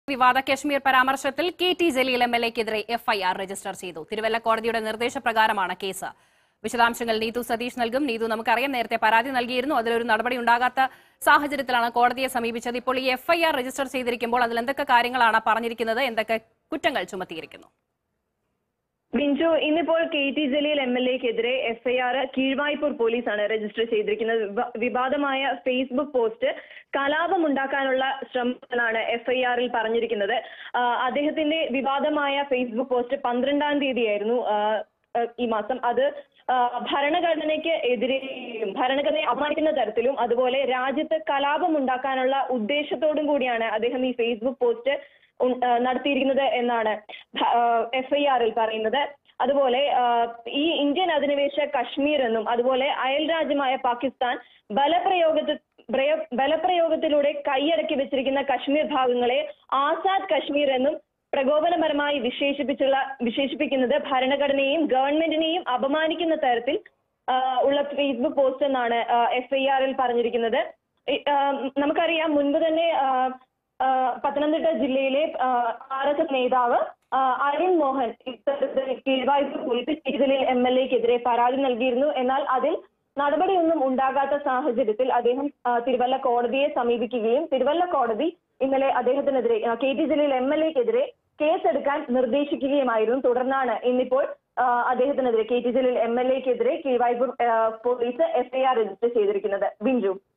വിവാദ കശ്മീർ പരാമർശത്തിൽ K T Jaleel M L എക്കെതിരെ എഫ്ഐആർ രജിസ്റ്റർ ചെയ്തു തിരുവല്ല കോടതിയുടെ നിർദ്ദേശപ്രകാരമാണ് കേസ് വിശദാംശങ്ങൾ നീതു സതീഷ് നൽകും നീതു നമുക്കറിയാം നേരത്തെ പരാതി നൽകിയിരുന്നു അതിലൊരു നടപടി ഉണ്ടാകാത്ത സാഹചര്യത്തിലാണ് കോടതിയെ സമീപിച്ചത് ഇപ്പോൾ ഈ എഫ്ഐആർ രജിസ്റ്റർ ചെയ്തിരിക്കുമ്പോൾ അതിൽ എന്തൊക്കെ കാര്യങ്ങളാണ് പറഞ്ഞിരിക്കുന്നത് എന്തൊക്കെ കുറ്റങ്ങൾ ചുമത്തിയിരിക്കുന്നു ബിഞ്ചു ഇന്നിപ്പോൾ K T Jaleel M L എക്കെതിരെ എഫ്ഐആർ കീഴ്വായ്പൂർ പോലീസാണ് രജിസ്റ്റർ ചെയ്തിരിക്കുന്നത് വിവ- വിവാദമായ ഫേസ്ബുക്ക് പോസ്റ്റ് കലാപമുണ്ടാക്കാനുള്ള ശ്രമമാണ് എഫ്ഐആറിൽ പറഞ്ഞിരിക്കുന്നത് ആ, അദ്ദേഹത്തിന്റെ വിവാദമായ ഫേസ്ബുക്ക് പോസ്റ്റ് പന്ത്രണ്ടാം തീയതിയായിരുന്നു ആ, ആ, ഈ മാസം അത് ആ, ഭരണഘടനയ്ക്ക് എതിരെയും ഭരണഘടനയെ അപമാനിക്കുന്ന തരത്തിലും അതുപോലെ രാജ്യത്ത് കലാപം ഉണ്ടാക്കാനുള്ള ഉദ്ദേശത്തോടും കൂടിയാണ് അദ്ദേഹം ഈ ഫേസ്ബുക്ക് പോസ്റ്റ് ഉം- ആ, നടത്തിയിരിക്കുന്നത് എന്നാണ് എഫ്ഐആറിൽ പറയുന്നത് അതുപോലെ ആ, ഈ ഇന്ത്യൻ അധിനിവേശ കശ്മീർ എന്നും അതുപോലെ അയൽ രാജ്യമായ പാകിസ്ഥാൻ ബലപ്രയോഗത്തിൽ പ്രയോ- ബലപ്രയോഗത്തിലൂടെ കൈയടക്കി വെച്ചിരിക്കുന്ന കശ്മീർ ഭാഗങ്ങളെ ആസാദ് കശ്മീർ എന്നും പ്രകോപനപരമായി വിശേഷിപ്പിച്ചുള്ള വിശേഷിപ്പിക്കുന്നത് ഭരണഘടനയെയും ഗവൺമെന്റിനെയും അപമാനിക്കുന്ന തരത്തിൽ ആ, ഉള്ള ഫേസ്ബുക്ക് പോസ്റ്റ് എന്നാണ് എഫ് ഐ ആറിൽ പറഞ്ഞിരിക്കുന്നത് ഈ, ആ, നമുക്കറിയാം മുൻപ് തന്നെ ആ, ആ, പത്തനംതിട്ട ജില്ലയിലെ ആർ എസ് എസ് നേതാവ് ആ, അരുൺ മോഹൻ ഇത്തരത്തിൽ കീഴ്വായ്പ പോലീസ് ജില്ലയിൽ എം എൽ എക്കെതിരെ പരാതി നൽകിയിരുന്നു എന്നാൽ അതിൽ നടപടിയൊന്നും ഉണ്ടാകാത്ത സാഹചര്യത്തിൽ അദ്ദേഹം ആ, തിരുവല്ല കോടതിയെ സമീപിക്കുകയും തിരുവല്ല കോടതി ഇന്നലെ അദ്ദേഹത്തിനെതിരെ ആ, K T Jaleel M L എക്കെതിരെ കേസെടുക്കാൻ നിർദ്ദേശിക്കുകയുമായിരുന്നു തുടർന്നാണ് ഇന്നിപ്പോൾ ആ, അദ്ദേഹത്തിനെതിരെ K T Jaleel M L എക്കെതിരെ കീഴ്വായ്പൂർ ആ, പോലീസ് എഫ്ഐആർ രജിസ്റ്റർ ചെയ്തിരിക്കുന്നത് ബിഞ്ചു